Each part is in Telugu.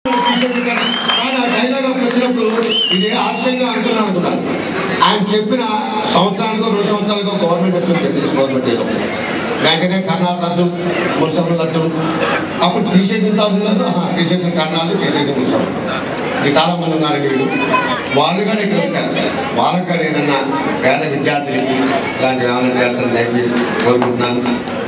తీసేది కదా. కానీ ఆ డైలాగ్ అప్పుడు వచ్చినప్పుడు ఇది హాస్యంగా అనుకున్నాను అనుకున్నాను ఆయన చెప్పిన సంవత్సరానికో రెండు సంవత్సరాలకో గవర్నమెంట్ వచ్చింది బ్రిటిష్ గవర్నమెంట్ ఏదో వెంటనే కర్ణాలు రద్దు మున్సభలు రద్దు అప్పుడు తీసేసిన తహసీల్దార్లు ఆహా, తీసేసిన కర్ణాలు తీసేసిన మున్సభలు ఇది చాలా మంది ఉన్నారు వీళ్ళు వాళ్ళు కూడా ఇక్కడ వచ్చారు వాళ్ళకి కూడా ఏదన్నా పేద విద్యార్థులకి ఇలాంటి ఏమైనా చేస్తారని దయచేసి కోరుకుంటున్నాను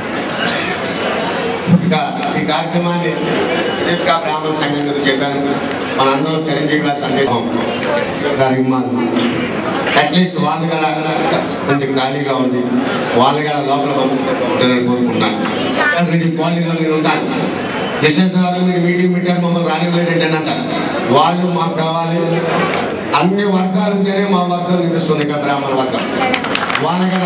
ఇంకా ఈ కార్యక్రమాన్ని ఇంకా బ్రాహ్మణ సంఘం గురించి చెప్పాను మనందరూ చిరంజీవి గారి సందేశం గారి ఇమ్మాలి అట్లీస్ట్ వాళ్ళు కూడా కొంచెం ఖాళీగా ఉంది వాళ్ళు కూడా లోపల పంపించాలని కోరుకుంటున్నాను రెడ్డి కాలనీలో నేను ఉంటాను డిస్టెన్స్ గారు మీరు మీటింగ్ పెట్టారు మమ్మల్ని రానివ్వలేదండి అని అంటారు వాళ్ళు మాకు కావాలి అన్ని వర్గాలు ఉంటేనే మా వర్గం నిలుస్తుంది ఇక్కడ బ్రాహ్మణ వర్గం వాళ్ళ కూడా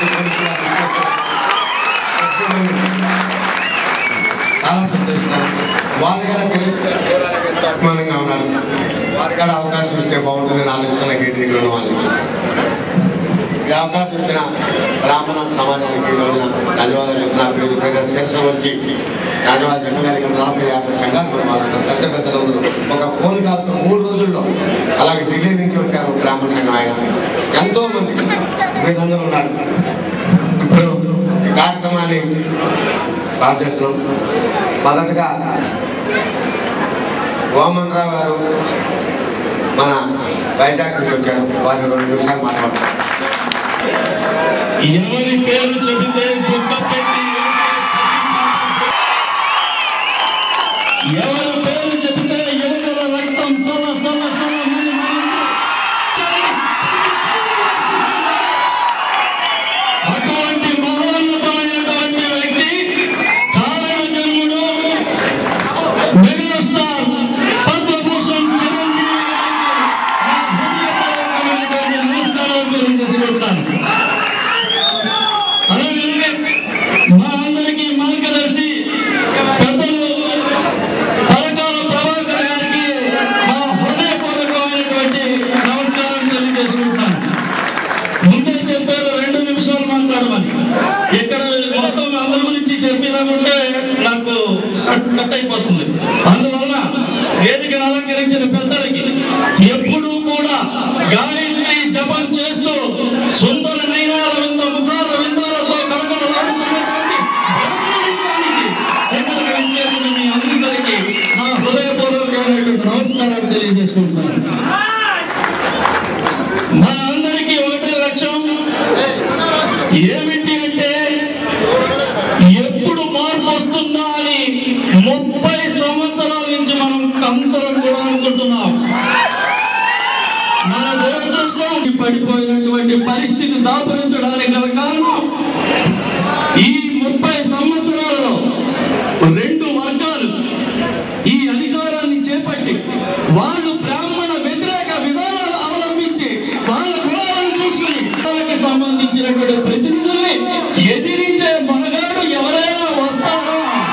చాలా సంతోషిస్తాను వాళ్ళు కూడా చరిత్ర అభిమానంగా ఉన్నారు వారికి కూడా అవకాశం ఇస్తే బాగుంటుంది ఆలోచన గేట్ దగ్గర ఉన్న వాళ్ళకి ఈ అవకాశం ఇచ్చిన బ్రాహ్మణ సమాజానికి ఈ రోజున ధన్యవాదాలు చెప్తున్నా పేరు పేరు శిరస వచ్చి ధన్యవాదాలు చెప్పడానికి నలభై యాభై సంఘాలు కూడా వాళ్ళందరూ పెద్ద పెద్దలు ఉన్నారు ఒక ఫోన్ కాల్తో మూడు రోజుల్లో అలాగే ఢిల్లీ నుంచి వచ్చారు బ్రాహ్మణ సంఘం ఆయన ఎంతో మంది వీళ్ళందరూ ఉన్నారు ఇప్పుడు ఈ కార్యక్రమాన్ని స్టార్ట్ చేస్తున్నాం మొదటగా వామన్ రావు గారు మన వైజాగ్ నుంచి వచ్చారు వారు రెండు నిమిషాలు మాట్లాడతారు ఎవరి పేరు చెబితే దుఃఖ పెట్టి ఎవరి పేరు చెబితే యువకుల రక్తం సల సల సల మని అటువంటి మహోన్నతమైనటువంటి వ్యక్తి కారణ జన్ముడు మెగాస్టార్ పద్మభూషణ్ చిరంజీవి గారికి నా హృదయపూర్వకమైనటువంటి నమస్కారాలు తెలియజేసుకుంటాను అలాగే మా అందరికీ మార్గదర్శి పెద్దలు పరకాల ప్రభాకర్ గారికి మా హృదయపూర్వకమైనటువంటి నమస్కారం తెలియజేసుకుంటాను ముందే చెప్పారు రెండు నిమిషాలు మాట్లాడమని ఇక్కడ మొత్తం అందరి గురించి చెప్పినామంటే నాకు కట్ కట్ అయిపోతుంది అందువల్ల వేదికను అలంకరించిన పెద్దలకి ఎప్పుడూ కూడా గాయత్రి జపం చేస్తూ సుందర నైనాల వింద ముఖాల విందాలతో కలకలలాడుతున్నటువంటి బ్రహ్మలింగానికి ఇక్కడికి విచ్చేసిన మీ అందరికీ నా హృదయపూర్వకమైనటువంటి నమస్కారాలు తెలియజేసుకుంటున్నాను మన అందరికీ ఒకటే లక్ష్యం ఏమిటి అంటే ఎప్పుడు మార్పు వస్తుందా అని ముప్పై సంవత్సరాల నుంచి మనం అందరం కూడా అనుకుంటున్నాం మన దురదృష్టం పడిపోయినటువంటి పరిస్థితి దాపురించడానికి గల కారణం ఈ ముప్పై సంవత్సరాలలో రెండు వర్గాలు ఈ అధికారాన్ని చేపట్టి వాళ్ళు బ్రాహ్మణ వ్యతిరేక విధానాలు అవలంబించి వాళ్ళ కులాలను చూసుకుని వాళ్ళకి సంబంధించినటువంటి ప్రతినిధుల్ని ఎదిరించే మనగాడు ఎవరైనా వస్తారా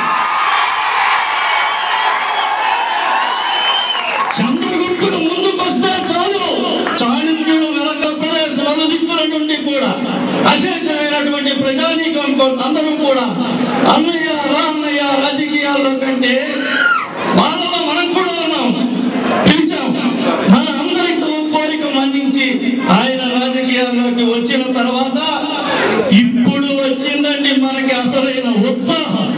చంద్రగుప్తుడు ముందుకు వస్తే చాలు చాణక్యుడు వెనక ప్రదేశ్ నలుదిక్కుల నుండి కూడా అశేషమైనటువంటి ప్రజానీకం కొ- అందరూ కూడా అన్నయ్య రా అన్నయ్య రాజకీయాల్లో కంటే వాళ్ళలో మనం కూడా ఉన్నాం పిలిచాం మన అందరితో కోరిక మన్నించి ఆయన రాజకీయాల్లోకి వచ్చిన తర్వాత ఇప్పుడు వచ్చిందండి మనకి అసలైన ఉత్సాహం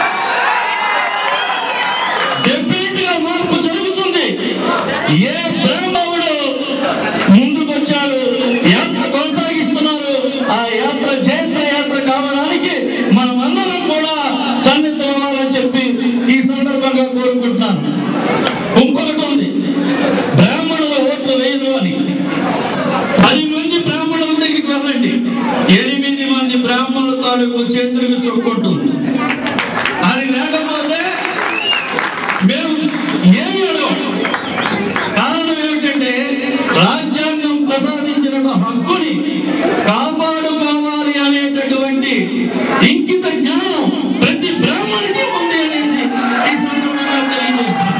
డెఫినెట్ గా మార్పు జరుగుతుంది ఏ బ్రహ్మవుడు ముందుకొచ్చారు యాత్ర కొనసాగిస్తున్నారు ఆ యాత్ర జయంత్ర యాత్ర కావడానికి మనమందరం కూడా సన్నిహితం అవ్వాలని చెప్పి ఈ సందర్భంగా కోరుకుంటున్నాను ఇంకొకటి ఉంది బ్రాహ్మణుల ఓట్లు వేయరు అని పది మంది బ్రాహ్మణుల దగ్గరికి వెళ్ళండి ఎనిమిది మంది బ్రాహ్మణుల తాలూకు చేతులకు చొక్కుంటుంది అది లేకపోతే మేము ఏమి అడగం కారణం ఏమిటంటే రాజ్యాంగం ప్రసాదించిన హక్కుని కాపాడుకోవాలి అనేటటువంటి ఇంకిత జ్ఞానం ప్రతి బ్రాహ్మణుడికి ఉంది అనేది ఈ సందర్భంగా తెలియజేస్తున్నాను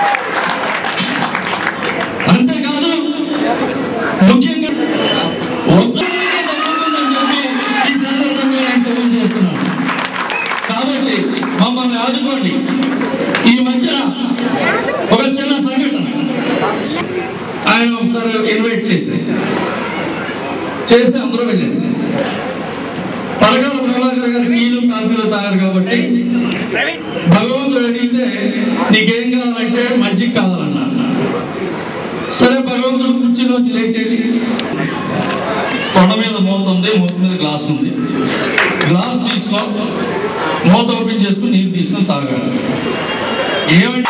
అంతేకాదు ముఖ్యంగా ఒక్కరికి తగ్గుతుందని చెప్పి ఈ సందర్భంగా నేను తెలియజేస్తున్నాను కాబట్టి మమ్మల్ని ఆదుకోండి ఈ మధ్య గారు ఇన్వైట్ చేశారు చేస్తే అందరూ వెళ్ళారు పరగల ప్రభాకర్ గారు టీలు కాఫీలు తాగారు కాబట్టి భగవంతుడు అడిగితే నీకేం కావాలంటే మజ్జిగ కావాలన్నా సరే భగవంతుడు కుర్చీలో వచ్చి లేచేది కొండ మీద మూత ఉంది మూత మీద గ్లాస్ ఉంది గ్లాస్ తీసుకో మూత ఓపెన్ చేసుకుని నీళ్ళు తీసుకొని తాగాలి ఏమంటే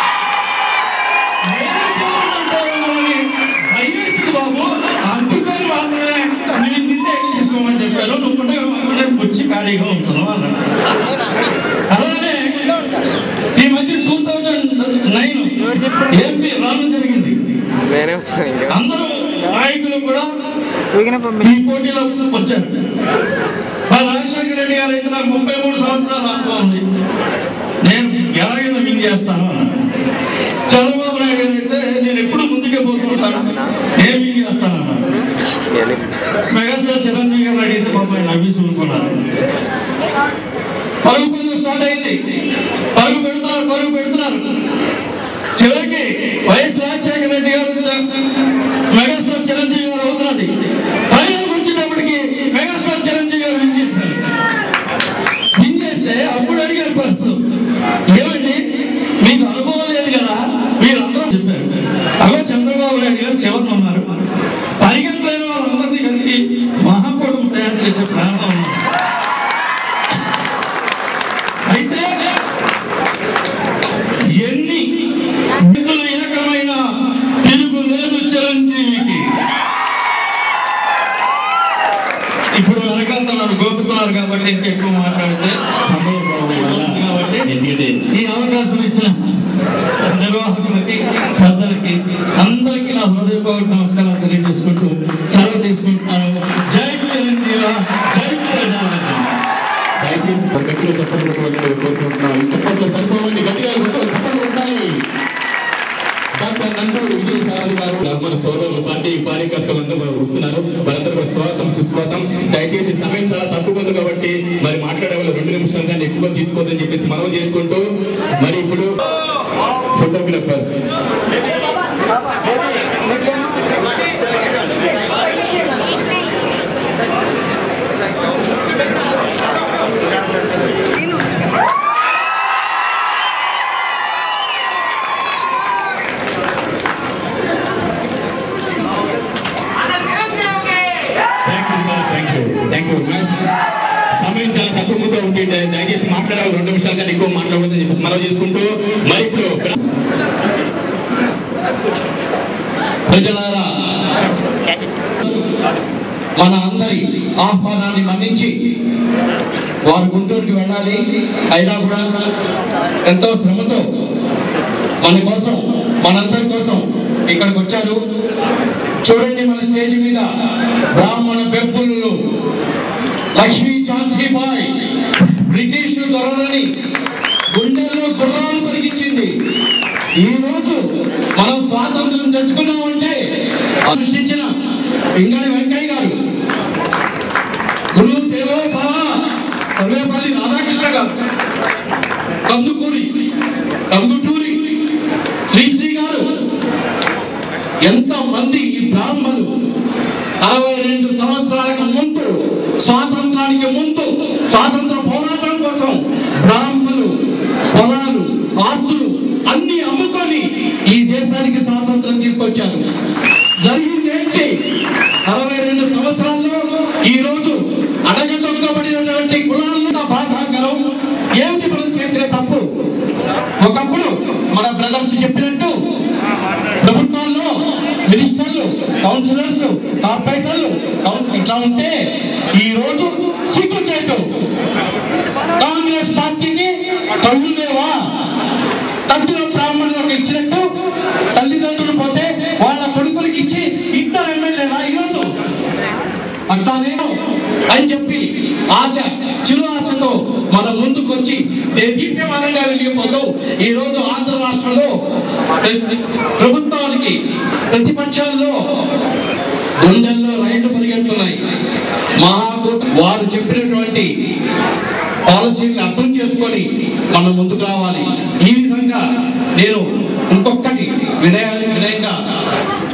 భయమేసింది బాబు అందుకని మాత్రమే నేను నిన్నే తీసుకోమని చెప్పాను నువ్వు కూడా మాత్రమే వచ్చి ఖాళీగా ఉంటున్నావు అన్నాడు అలానే ఈ మధ్య two thousand nine AP run జరిగింది నేనే వచ్చాను ఇంకా అందరూ నాయకులు కూడా ఊగిన పంపి ఈ పోటీలో వచ్చారు మా రాజశేఖర రెడ్డి గారు అయితే నాకు ముప్పై మూడు సంవత్సరాలు అనుభవం ఉంది నేను ఎలాగైనా విన్ చేస్తాను అన్నాడు చంద్రబాబు నాయుడు గారు అయితే నేను ఎప్పుడు ముందుకే పోతుంటాను నేను విన్ చేస్తాను అన్నాడు మెగాస్టార్ చిరంజీవి గారు అడిగితే పాపం నవ్వి చూసుకున్నారు పరుగు పరుగు స్టార్ట్ అయింది పరుగు పెడుతున్నారు పరుగు పెడుతున్నారు చివరికి వైఎస్ రాజశేఖర రెడ్డి గారు చ- మెగాస్టార్ చిరంజీవి గారు అవుతున్నది ఫైనల్ వచ్చేటప్పటికి మెగాస్టార్ చిరంజీవి గారు విన్ చేశారు విన్ చేస్తే అప్పుడు అడిగారు ప్రశ్న ఏమండి మీకు అనుభవం లేదు కదా మీరందరూ చెప్పారు అలా చంద్రబాబు నాయుడు గారు చివరిలో ఉన్నారు పరిగెత్తలేని వాళ్ళందరినీ కలిగి మహాకూటమి తయారు చేసే ప్రాంతం ఉన్నారు అయితే ఎన్ని మిగులు ఏకమైన తిరుగు లేదు చిరంజీవికి ఇప్పుడు వెనకాల నన్ను గోపుతున్నారు కాబట్టి ఇంకా ఎక్కువ మాట్లాడితే సమయం బాగుంది కాబట్టి ఎందుకంటే ఈ అవకాశం ఇచ్చిన నిర్వాహకులకి పెద్దలకి అందరికీ నా హృదయపూర్వక నమస్కారాలు తెలియజేసుకుంటూ సెలవు తీసుకుంటున్నాను జై చిరంజీవ జై ప్రజారాజ్యం దయచేసి గట్టిగా చెప్పండి కోరుకుంటున్నాను చెప్పట్లు సరిపోవండి గట్టిగా కొట్టు, చెప్పండి కొట్టాలి డాక్టర్ నందూరు విజయసారథి గారు మన సోదరులు పార్టీ కార్యకర్తలందరూ కూడా వస్తున్నారు వారందరూ కూడా స్వాగతం సుస్వాగతం దయచేసి సమయం చాలా తక్కువ ఉంది కాబట్టి మరి మాట్లాడే వాళ్ళు రెండు నిమిషాల కంటే ఎక్కువ తీసుకోవద్దని చెప్పేసి మనం చేసుకుంటూ మరి ఇప్పుడు photographers thank you sir thank you thank you సమయం చాలా తక్కువ ముందు ఉంటే దయ- దయచేసి మాట్లాడే వాళ్ళు రెండు నిమిషాల కంటే ఎక్కువ మాట్లాడవద్దని చెప్పేసి మనం చేసుకుంటూ మరి ఇప్పుడు ప్రజలారా మన అందరి ఆహ్వానాన్ని మన్నించి వారు గుంటూరుకి వెళ్ళాలి అయినా కూడా ఎంతో శ్రమతో మన కోసం మనందరి కోసం ఇక్కడికి వచ్చారు చూడండి మన స్టేజ్ మీద బ్రాహ్మణ పెంపులు లక్ష్మీ ఝాన్సీబాయ్ బ్రిటిష్ దొరలని గుండెల్లో గుర్రాలు పరిగించింది ఈ రోజు మనం స్వాతంత్రం తెచ్చుకున్నామంటే సృష్టించిన పింగళి వెంకయ్య గారు గురువు దేవో భవ సర్వేపల్లి రాధాకృష్ణ గారు కందుకూరి కందుటూరి శ్రీశ్రీ గారు ఎంత మంది ఈ బ్రాహ్మణులు అరవై రెండు సంవత్సరాలకు ముందు స్వాతంత్రానికి ముందు స్వాతంత్ర పోరాటం కోసం బ్రాహ్మణులు పొలాలు ఆస్తులు అన్ని అమ్ముకొని ఈ దేశానికి స్వాతంత్రం తీసుకొచ్చారు జరిగింది ఏంటి అరవై రెండు సంవత్సరాల్లో ఈ రోజు అడగదొక్కబడినటువంటి కులాల బాధాకరం ఏమిటి మనం చేసిన తప్పు ఒకప్పుడు మన బ్రదర్స్ చెప్పినట్టు ప్రభుత్వాల్లో మినిస్టర్లు కౌన్సిలర్స్ కార్పొరేటర్లు కౌన్- ఇట్లా ఉంటే ఈ రోజు సిగ్గు చేటు కాంగ్రెస్ పార్టీకి కళ్ళు లేవా తగ్గిన బ్రాహ్మణులకు ఇచ్చినట్టు తల్లిదండ్రులు పోతే వాళ్ళ కొడుకులకి ఇచ్చి ఇద్దరు ఎమ్మెల్యేలా ఈరోజు అట్లానే అని చెప్పి ఆశ చిరు ఆశతో మన ముందుకు వచ్చి దీప్యమానంగా వెలిగిపోతూ ఈ రోజు ఆంధ్ర రాష్ట్రంలో ప్ర- ప్రభుత్వానికి ప్రతిపక్షాల్లో గుండెల్లో రైళ్లు పరిగెడుతున్నాయి మహాకూట వారు చెప్పినటువంటి పాలసీని అర్థం చేసుకొని మనం ముందుకు రావాలి ఈ విధంగా నేను ఇంకొకటి వినయ వినయంగా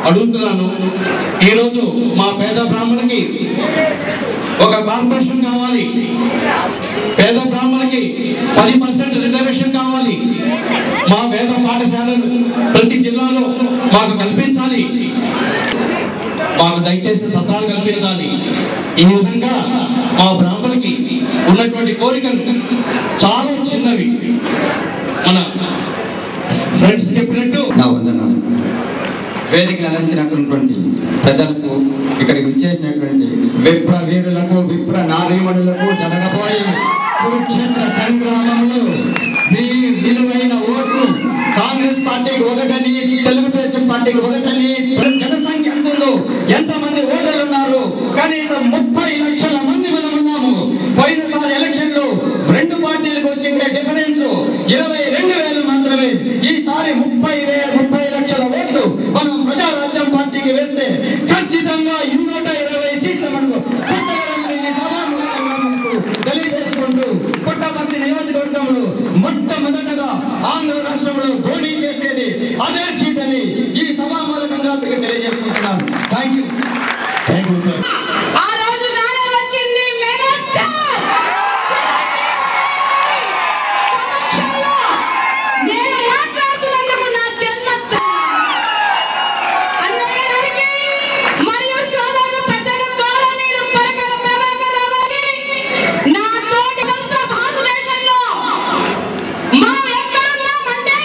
అడుగుతున్నాను ఈరోజు మా పేద బ్రాహ్మణులకి ఒక కార్పొరేషన్ కావాలి పేద బ్రాహ్మణులకి పది పర్సెంట్ రిజర్వేషన్ కావాలి మా వేద పాఠశాలలు ప్రతి జిల్లాలో మాకు కల్పించాలి మాకు దయచేసి సత్రాలు కల్పించాలి ఈ విధంగా మా బ్రాహ్మణులకి ఉన్నటువంటి కోరికలు చాలా చిన్నవి మన ఫ్రెండ్స్ చెప్పినట్టు నా వందనాలు వేదికను అలంచినటువంటి పెద్దలకు ఇక్కడికి విచ్చేసినటువంటి విప్ర వీరులకు విప్ర నారీమణులకు జరగబోయే కురుక్షేత్ర సంగ్రామంలో మీ విలువైన ఓట్లు కాంగ్రెస్ పార్టీకి ఒకటని తెలుగుదేశం పార్టీకి ఒకటని జనసంఖ్య ఎంత ఉందో ఎంతమంది ఓటర్లు ఉన్నారు కనీసం ముప్పై లక్షల మంది మనం ఉన్నాము పోయినసారి ఎలక్షన్ లో రెండు పార్టీలకు వచ్చిండే డిఫరెన్స్ ఇరవై రెండు వేలు మాత్రమే ఈసారి ముప్పై వేల ముప్పై లక్షల ఓట్లు మనం ప్రజారాజ్యం పార్టీకి వేస్తే ఖచ్చితంగా నూట ఇరవై సీట్లు మనకు కొట్టగలమని ఈ సభాముఖంగా మనకు తెలియజేసుకుంటూ పుట్టపర్తి నియోజకవర్గంలో మొట్టమొదటగా ఆంధ్ర రాష్ట్రంలో పోటీ చేసేది అదే సీట్ అని ఈ సభామూలకంగా మీకు తెలియజేసుకుంటున్నాను thank you thank you sir ఆ రోజు నాడే వచ్చింది మెగాస్టార్ సమక్షంలో నేను మాట్లాడుతున్నందుకు నా జన్మ అన్నయ్య గారికి మరియు సోదరుడు పెద్దలు గౌరవనీయులు పరకల ప్రభాకర్ రావు గారికి నా తోటి స్వతంత్ర భారతదేశంలో మనం ఎక్కడున్నామంటే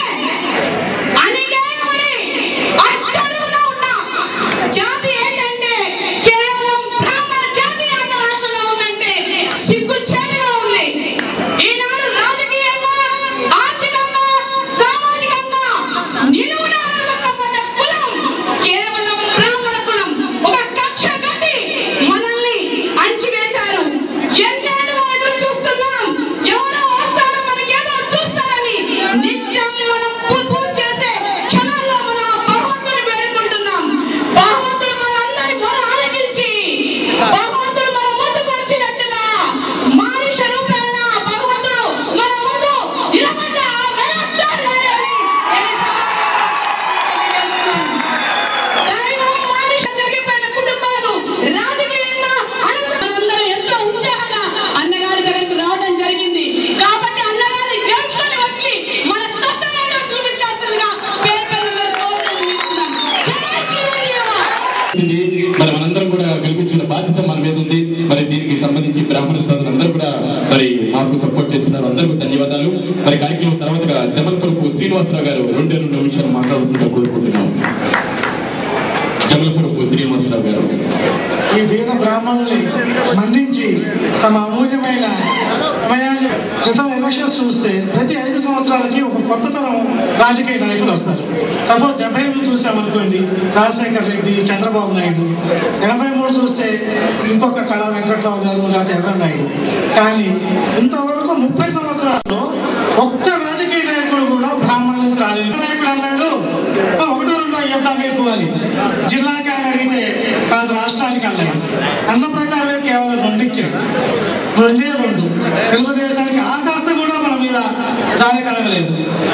అణిగేయబడి అట్టడుగున ఉన్నాం. జాతి ఏంటంటే కేవలం బ్రాహ్మణ జాతి ఆంధ్ర రాష్ట్రంలో ఉందంటే సిగ్గుచేటుగా ఉంది. ఈనాడు రాజకీయంగా, ఆర్థికంగా, సామాజికంగా నిలువునా వెనుకబడ్డ కులం కేవలం బ్రాహ్మణ కులం. ఒక కక్ష కట్టి మనల్ని అణచివేశారు. ఎన్నేళ్ళుగా ఎదురు చూస్తున్నాం. ఎవరో వస్తారో మనకేదో చూస్తారని నిత్యం మనం పూ- పూజ చేసే క్షణాల్లో మన భగవంతుని వేడుకుంటున్నాం. భగవంతుడు మనందరి మొర ఆలకించి, భగవంతుడు మన ముందుకు వచ్చినట్టుగా మానుష రూపేణ భగవంతుడు మన ముందు నిలబడ్డ ఆ మెగాస్టార్ గారని నేను ఈ సభాముఖంగా తెలియజేస్తున్నాను. దైవం మానుష జరిగిపోయిన కుటుంబాలు రాజకీయంగా అందరూ ఎంతో ఉత్సాహంగా అన్నగారి దగ్గరకు రావడం జరిగింది కాబట్టి అన్నగారిని గెలుచుకొని వచ్చి మన సత్తా ఏంటో చూపించాల్సిందిగా పేరు పేరు మీద కోరుతూ ముగిస్తున్నాం. జై చిరంజీవి ఉంది. మరి మనందరం కూడా కల్పించిన బాధ్యత మన మీద ఉంది మరి దీనికి సంబంధించి బ్రాహ్మణ సోదరులు అందరూ కూడా మరి మాకు సపోర్ట్ చేస్తున్నారు అందరికీ ధన్యవాదాలు మరి కార్యక్రమం తర్వాత జమల్పురపు శ్రీనివాసరావు గారు రెండే రెండు నిమిషాలు మాట్లాడాల్సిందిగా కోరుకుంటున్నాం జమల్పురపు శ్రీనివాసరావు గారు ఈ వేద బ్రాహ్మణుల్ని మన్నించి తమ అమూల్యమైన సమయాన్ని క్రితం ఎలక్షన్స్ చూస్తే ప్రతి ఐదు సంవత్సరాలకి ఒక కొత్త తరం రాజకీయ నాయకులు వస్తారు సపోజ్ డెబ్బై ఎనిమిది చూసామనుకోండి రాజశేఖర్ రెడ్డి చంద్రబాబు నాయుడు ఎనభై మూడు చూస్తే ఇంకొక కళా వెంకట్రావు గారు లేకపోతే ఎర్ర నాయుడు కానీ ఇంతవరకు ముప్పై సంవత్సరాల్లో ఒక్క రాజకీయ నాయకుడు కూడా బ్రాహ్మణుల నుంచి రాలేదు నాయకుడు అన్నాడు ఒకటో రెండో ఇద్దాం మీకు అని జిల్లాకి అని అడిగితే కాదు రాష్ట్రానికి అన్నాడు అన్న ప్రకారమే కేవలం రెండు ఇచ్చాడు రెండే రెండు తెలుగుదేశానికి ఆకాశం కూడా మన మీద జాలి కలగలేదు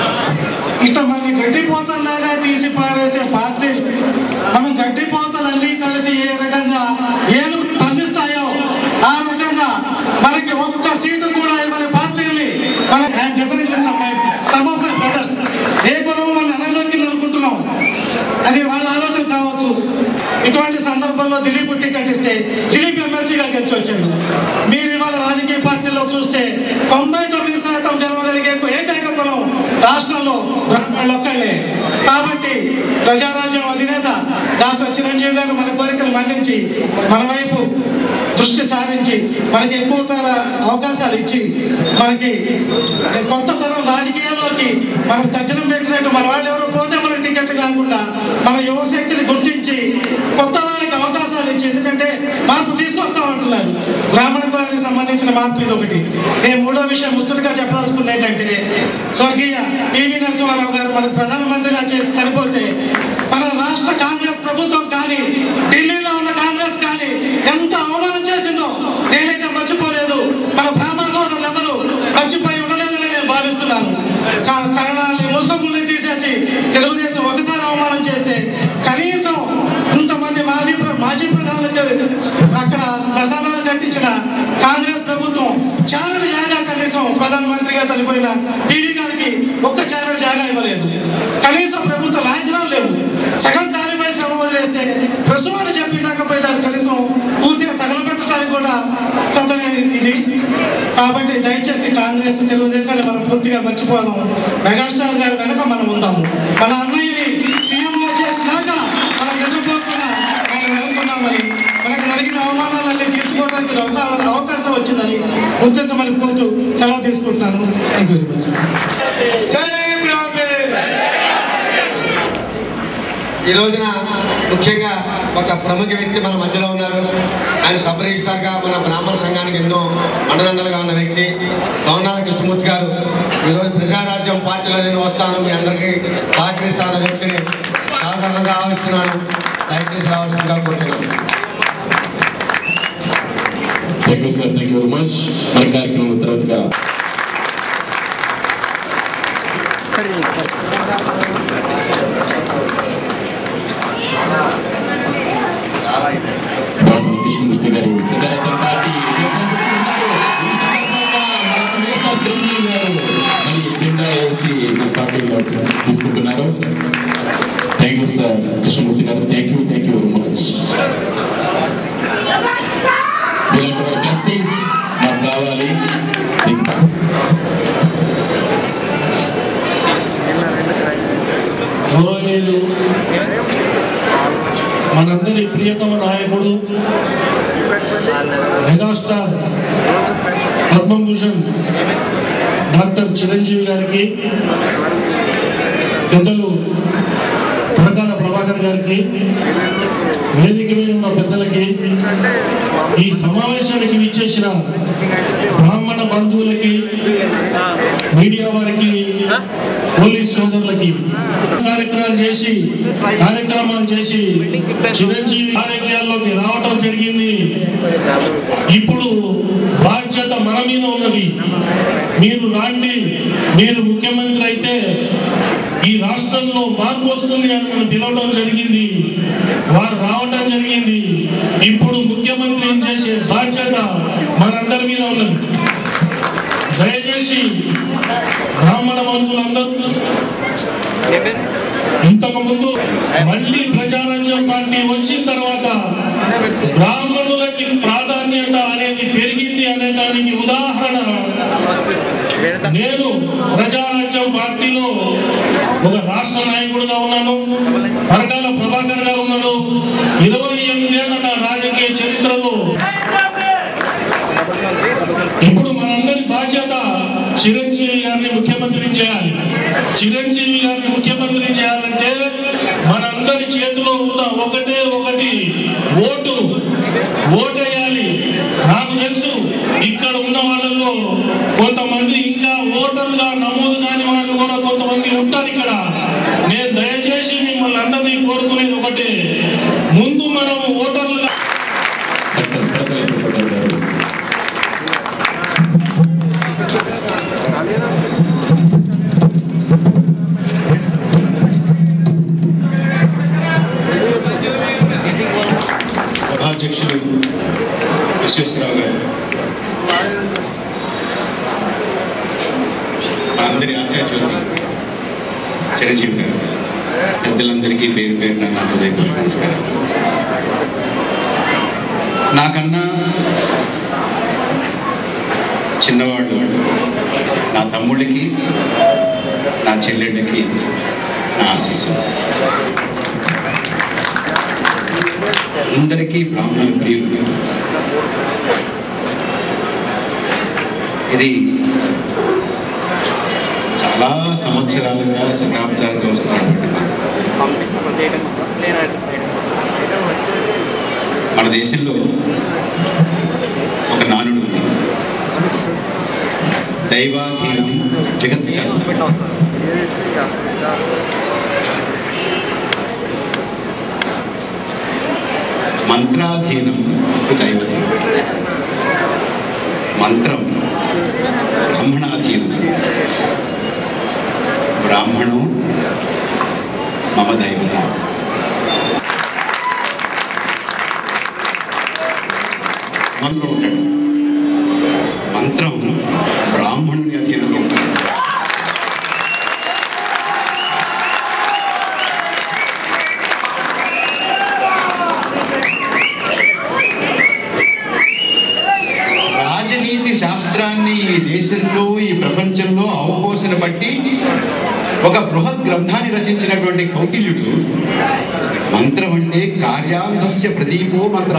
ఇట్లా మన గడ్డి పోతల్లాగా తీసి పారేసే పార్టీ మనం గడ్డి పోతలన్నీ కలిసి ఏ రకంగా ఏను స్పందిస్తాయో ఆ రకంగా మనకి ఒక్క సీటు కూడా ఇవ్వని పార్టీని మన different some of my brothers ఏ కులం మన అనలోకి అనుకుంటున్నాం అది వాళ్ళ ఆలోచన కావచ్చు ఇటువంటి సందర్భంలో దిలీప్ టికెట్ ఇస్తే దిలీప్ ఎమ్మెల్సీగా గెలిచి వచ్చాడు మీరు ఇవాళ రాజకీయ పార్టీలో చూస్తే తొంభై తొమ్మిది శాతం గెలవగలిగే ఏకైక కులం రాష్ట్రంలో బ్రాహ్మణులు ఒక్కళ్ళే కాబట్టి ప్రజారాజ్యం అధినేత డాక్టర్ చిరంజీవి గారు మన కోరికలు మన్నించి మన వైపు దృష్టి సారించి మనకి ఎక్కువ తర అవకాశాలు ఇచ్చి మనకి కొత్త తరం రాజకీయాల్లోకి మనకు తగ్గినం పెట్టినట్టు మన వాళ్ళు ఎవరో పోతే మన టికెట్ కాకుండా మన యువశక్తిని గుర్తించి కొత్త వాళ్ళకి అవకాశాలు ఇచ్చి ఎందుకంటే మార్పు తీసుకొస్తామంటున్నారు బ్రాహ్మణ కులానికి సంబంధించిన మార్పు ఇది ఒకటి నేను మూడో విషయం ముచ్చటగా చెప్పాల్సింది ఏంటంటే స్వర్గీయ పివి నరసింహారావు గారు మనకు ప్రధానమంత్రిగా చేసి చనిపోతే మన రాష్ట్ర కాంగ్రెస్ ప్రభుత్వం కానీ ఢిల్లీలో ఉన్న కాంగ్రెస్ కానీ ఎంత అవమానం చేసిందో నేనైతే మర్చిపోలేదు మన బ్రాహ్మణ సోదరులు ఎవరు మర్చిపోయి ఉండలేదని నేను భావిస్తున్నాను కా- కన్నడాన్ని ముస్లింలని తీసేసి తెలుగుదేశం ఒకసారి అవమానం చేస్తే కనీసం చేసిన కాంగ్రెస్ ప్రభుత్వం ఛానల్ జాగా కనీసం ప్రధానమంత్రిగా చనిపోయిన టీడీ గారికి ఒక్క ఛానల్ జాగా ఇవ్వలేదు కనీసం ప్రభుత్వ లాంఛనాలు లేవు సగం దానిపై శ్రమ వదిలేస్తే ప్రస్తుతం చెప్పినాకపోతే దాన్ని కనీసం పూర్తిగా తగలబెట్టడానికి కూడా శ్రద్ధ ఇది కాబట్టి దయచేసి కాంగ్రెస్ తెలుగుదేశాన్ని మనం పూర్తిగా మర్చిపోదాం మెగాస్టార్ గారి వెనక మనం ఉందాము మన అన్నయ్యని సీఎంగా చేసినాక మనం నిద్రపోకుండా ఆయన వెనుకున్నామని మనకు జరిగిన అవమానాలన్నీ తీర్చుకోవడానికి ఇది ఒక అవకాశం వచ్చిందని గుర్తించమని కోరుతూ సెలవు తీసుకుంటున్నాను థ్యాంక్ యూ వెరీ మచ్ జై బ్రాహ్మణ్ ఈ రోజున ముఖ్యంగా ఒక ప్రముఖ వ్యక్తి మన మధ్యలో ఉన్నారు ఆయన సబ్ రిజిస్టార్గా మన బ్రాహ్మణ సంఘానికి ఎన్నో అండదండలుగా ఉన్న వ్యక్తి భవనాల కృష్ణమూర్తి గారు ఈరోజు ప్రజారాజ్యం పార్టీలో నేను వస్తాను మీ అందరికీ సహకరిస్తాన వ్యక్తిని సాధారణంగా ఆవిస్తున్నాను దయచేసి రావాల్సిందిగా కోరుతున్నాను thank you sir thank you very much మరి కార్యక్రమం తర్వాతగా బాబు కృష్ణమూర్తి గారు ప్రజారాజ్యం పార్టీ ఉద్యోగానికి వచ్చి ఉన్నారు. ఈ సందర్భంగా మన నేత చిరంజీవి గారు మరి జెండా వేసి మన పార్టీలో తీసుకుంటున్నారు thank you sir Krishnamurthy garu thank you thank you very much ఇలాంటి వారి బ్లెస్సింగ్స్ మాకు కావాలి గౌరవనీయులు మనందరి ప్రియతమ నాయకుడు మెగాస్టార్ పద్మభూషణ్ డాక్టర్ చిరంజీవి గారికి పెద్దలు ప్రకాల ప్రభాకర్ గారికి వేదిక మీద ఉన్న పెద్దలకి ఈ సమావేశానికి విచ్చేసిన బ్రాహ్మణ బంధువులకి మీడియా వారికి పోలీస్ సోదరులకి కార్యక్రమాలు చేసి కార్యక్రమాలు చేసి చిరంజీవి రాజకీయాల్లోకి రావటం జరిగింది ఇప్పుడు బాధ్యత మన మీద ఉన్నది మీరు రాండి మీరు ముఖ్యమంత్రి అయితే ఈ రాష్ట్రంలో మార్పు వస్తుంది అని మనం పిలవడం జరిగింది వారు రావటం జరిగింది ఇప్పుడు ముఖ్యమంత్రిని చేసే బాధ్యత మనందరి మీద ఉన్నది దయచేసి బ్రాహ్మణ బంధువులందరూ ఇంతకు ముందు మళ్ళీ ప్రజారాజ్యం పార్టీ వచ్చిన తర్వాత బ్రాహ్మణులకి ప్రాధాన్యత అనేది పెరిగింది అనేదానికి ఉదాహరణ నేను ప్రజారాజ్యం పార్టీలో ఒక రాష్ట్ర నాయకుడిగా ఉన్నాను పరకాల ప్రభాకర్ గారు ఉన్నాడు ఇరవై ఎనిమిదేళ్ల నా రాజకీయ చరిత్రలో ఇప్పుడు మనందరి బాధ్యత చిరంజీవి గారిని ముఖ్యమంత్రిని చేయాలి చిరంజీవి గారిని ముఖ్యమంత్రిని చేయాలంటే మనందరి చేతిలో ఉన్న ఒకటే ఒకటి ఓటు ఓటేయాలి నాకు తెలుసు ఇక్కడ ఉన్న వాళ్ళలో కొంతమంది ఇంకా ఓటర్లుగా నమోదు కాని వాళ్ళు కూడా కొంతమంది ఉంటారు ఇక్కడ నేను దయచేసి మిమ్మల్ని అందరినీ కోరుకునేది ఒకటే ముందు మనం ఓటర్లుగా డాక్టర్ ప్రకల ప్రభాకర్ గారు సభాధ్యక్షులు విశ్వేశ్వరరావు గారు మనందరి ఆశాజ్యోతి చిరంజీవి గారు పెద్దలందరికీ పేరు పేరున నా హృదయపూర్వక నమస్కారం నాకన్నా చిన్నవాడు నా తమ్ముడికి నా చెల్లెళ్ళకి నా ఆశీస్సులు అందరికీ బ్రాహ్మణ ప్రియులు ఇది చాలా సంవత్సరాలుగా శతాబ్దాలుగా వస్తున్నటువంటి మన దేశంలో ఒక నానుడు ఉంది దైవాధీనం జగత్ మంత్రాధీనం దైవతం మంత్రం బ్రాహ్మణాధీనం బ్రాహ్మణం మమ దైవతం మంత్రం ఉంటాడు బట్టి ఒక బృహత్ గ్రంథాన్ని రచించినటువంటి కౌటిల్యుడు మంత్రం అంటే కార్యాంతస్య ప్రదీపో మంత్ర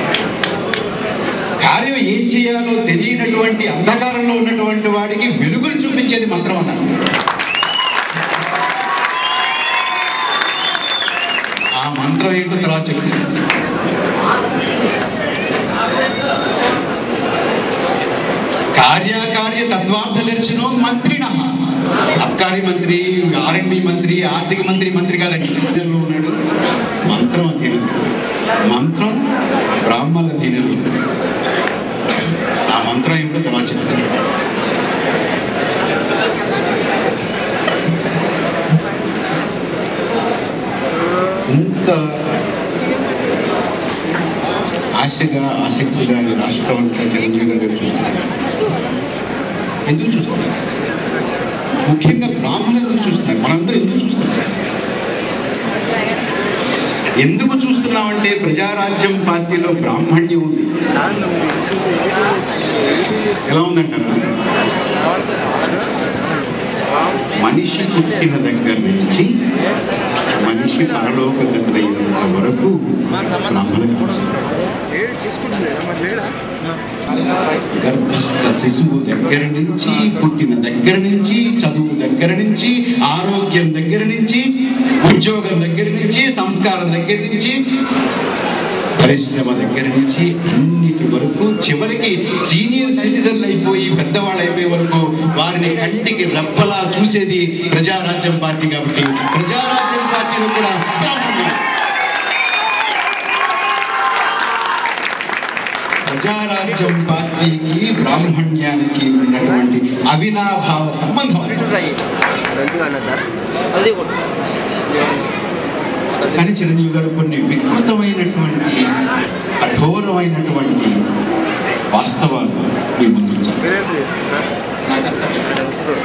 కార్యం ఏం చేయాలో తెలియనటువంటి అంధకారంలో ఉన్నటువంటి వాడికి వెలుగులు చూపించేది మంత్రం అన్నాడు ఆ మంత్రం ఏంటో తర్వాత చెప్తాను కార్యకార్య తత్వార్థ దర్శనో మంత్రిణ అబ్కారీ మంత్రి ఆర్ఎండ్బి మంత్రి ఆర్థిక మంత్రి మంత్రి కాదండి అధీనంలో ఉన్నాడు మంత్రం అధీనం మంత్రం బ్రాహ్మణుల అధీనంలో ఆ మంత్రం ఏమిటో తర్వాత చెప్తాను ఇంత ఆశగా ఆసక్తిగా ఈ రాష్ట్రం అంతా చిరంజీవి గారు వైపు చూస్తున్నారు ఎందుకు చూస్తున్నారు ముఖ్యంగా బ్రాహ్మణులు ఎందుకు చూస్తున్నారు మనందరూ ఎందుకు చూస్తున్నారు ఎందుకు చూస్తున్నామంటే ప్రజారాజ్యం పార్టీలో బ్రాహ్మణ్యం ఉంది ఎలా ఉందంటారా మనిషి పుట్టిన దగ్గర నుంచి మనిషి పరలోకగతులైనంత వరకు బ్రాహ్మణ గర్భస్థ శిశువు దగ్గర నుంచి పుట్టిన దగ్గర నుంచి చదువు దగ్గర నుంచి ఆరోగ్యం దగ్గర నుంచి ఉద్యోగం దగ్గర నుంచి సంస్కారం దగ్గర నుంచి పరిశ్రమ దగ్గర నుంచి అన్నిటి వరకు చివరికి సీనియర్ సిటిజన్లు అయిపోయి పెద్దవాళ్ళు అయిపోయే వరకు వారిని కంటికి రెప్పలా చూసేది ప్రజారాజ్యం పార్టీ కాబట్టి ప్రజారాజ్యం పార్టీలో కూడా బ్రాహ్మణులు. ప్రజారాజ్యం పార్టీకి బ్రాహ్మణ్యానికి ఉన్నటువంటి అవినాభావ సంబంధం అది. కానీ చిరంజీవి గారు కొన్ని వికృతమైనటువంటి కఠోరమైనటువంటి వాస్తవాలు మీ ముందు ఉంచారు. నాకు అర్థమైంది.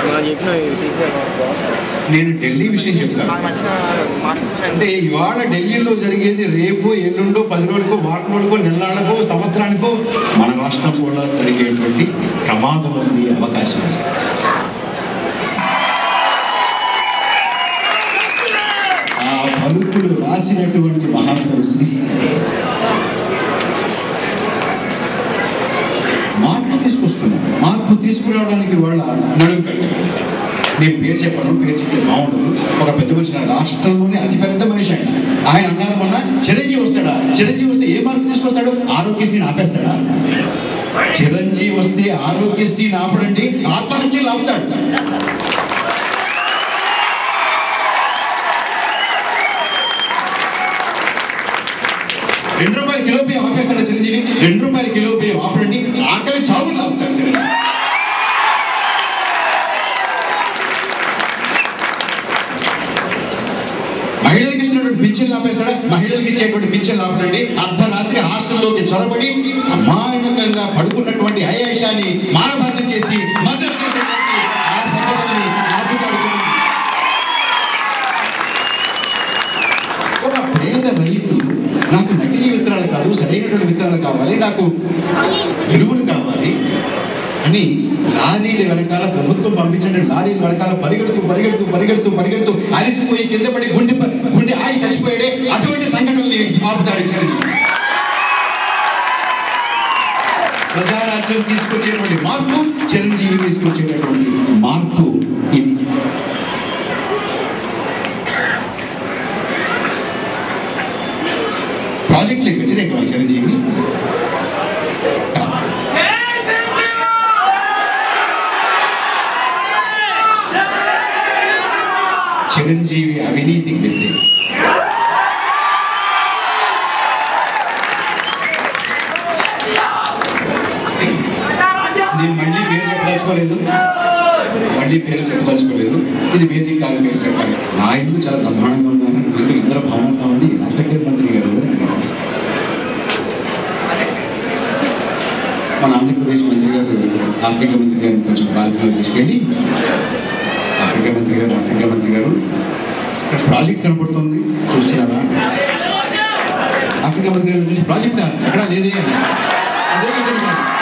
నేను ఢిల్లీ విషయం చెప్తాను అంటే ఇవాళ ఢిల్లీలో జరిగేది రేపు ఎల్లుండో పది రోజులకో వారం రోజులకో నెలలకో సంవత్సరానికో మన రాష్ట్రం కూడా జరిగేటువంటి ప్రమాదం ఉంది అవకాశం ఉంది. ఆ పలుకులు రాసినటువంటి మహాత్ముడు శ్రీ మార్పు తీసుకొస్తున్నారు మార్పు తీసుకురావడానికి వాళ్ళ నడుము కట్టారు. నేను పేరు చెప్పను పేరు చెప్తే బాగుండదు ఒక పెద్ద మనిషి నా రాష్ట్రంలోనే అతి పెద్ద మనిషి ఆయన ఆయన అన్నారు మొన్న చిరంజీవి వస్తాడా చిరంజీవి వస్తే ఏ మార్పు తీసుకొస్తాడు ఆరోగ్యశ్రీని ఆపేస్తాడా చిరంజీవి వస్తే ఆరోగ్యశ్రీని ఆపడండి ఆత్మహత్యలు ఆపుతాడు రెండు రూపాయల కిలో బియ్యం ఆపేస్తాడా చిరంజీవి రెండు రూపాయల కిలో బియ్యం ఆపడండి ఆకలి చావులు ఆపుతాడు చిరంజీవి మహిళలకు ఇస్తున్నటువంటి పింఛన్లు ఆపేస్తాడా మహిళలకు ఇచ్చేటువంటి పింఛన్లు ఆపడండి అర్ధరాత్రి హాస్టల్లోకి చొరబడి అమాయకంగా పడుకున్నటువంటి అయాశాన్ని మానభంగం చేసి మద్దతు చేసేటువంటి ఆ సంఘటనని ఆపుతాడు చిరంజీవి. ఒక పేద రైతు నాకు నకిలీ విత్తనాలు కాదు సరైనటువంటి విత్తనాలు కావాలి నాకు ఎరువులు కావాలి అని లారీల వెనకాల ప్రభుత్వం పంపించిన లారీల వెనకాల పరిగెడుతూ పరిగెడుతూ పరిగెడుతూ పరిగెడుతూ అలిసిపోయి కింద పడి గుండె ప- గుండె ఆగి చచ్చిపోయాడే అటువంటి సంఘటనల్ని ఆపుతాడు చిరంజీవి ప్రజారాజ్యం తీసుకొచ్చేటువంటి మార్పు చిరంజీవి తీసుకొచ్చేటటువంటి మార్పు ఇది ప్రాజెక్టులకు వ్యతిరేకమా చిరంజీవి చిరంజీవి అవినీతికి వ్యతిరేకం నేను మళ్ళీ పేరు చెప్పదలుచుకోలేదు మళ్ళీ పేరు చెప్పదలుచుకోలేదు ఇది వేదిక కాదు పేరు చెప్పాలి నా ఇల్లు చాలా బ్రహ్మాండంగా ఉందని మీకు ఇద్దరు భవనంగా ఉంది అసెంబ్లీ మంత్రి గారు అని అడిగారు. మన ఆంధ్రప్రదేశ్ మంత్రి గారు ఆఫ్రికా మంత్రి గారిని కొంచెం బాల్కనీలో తీసుకెళ్ళి ఆఫ్రికా మంత్రి గారు ఆఫ్రికా మంత్రి గారు ఇక్కడ ప్రాజెక్ట్ కనపడుతుంది చూస్తున్నారా ఆఫ్రికా మంత్రి గారు చూసి ప్రాజెక్ట్ ఎక్కడా లేదే అని అదే కదా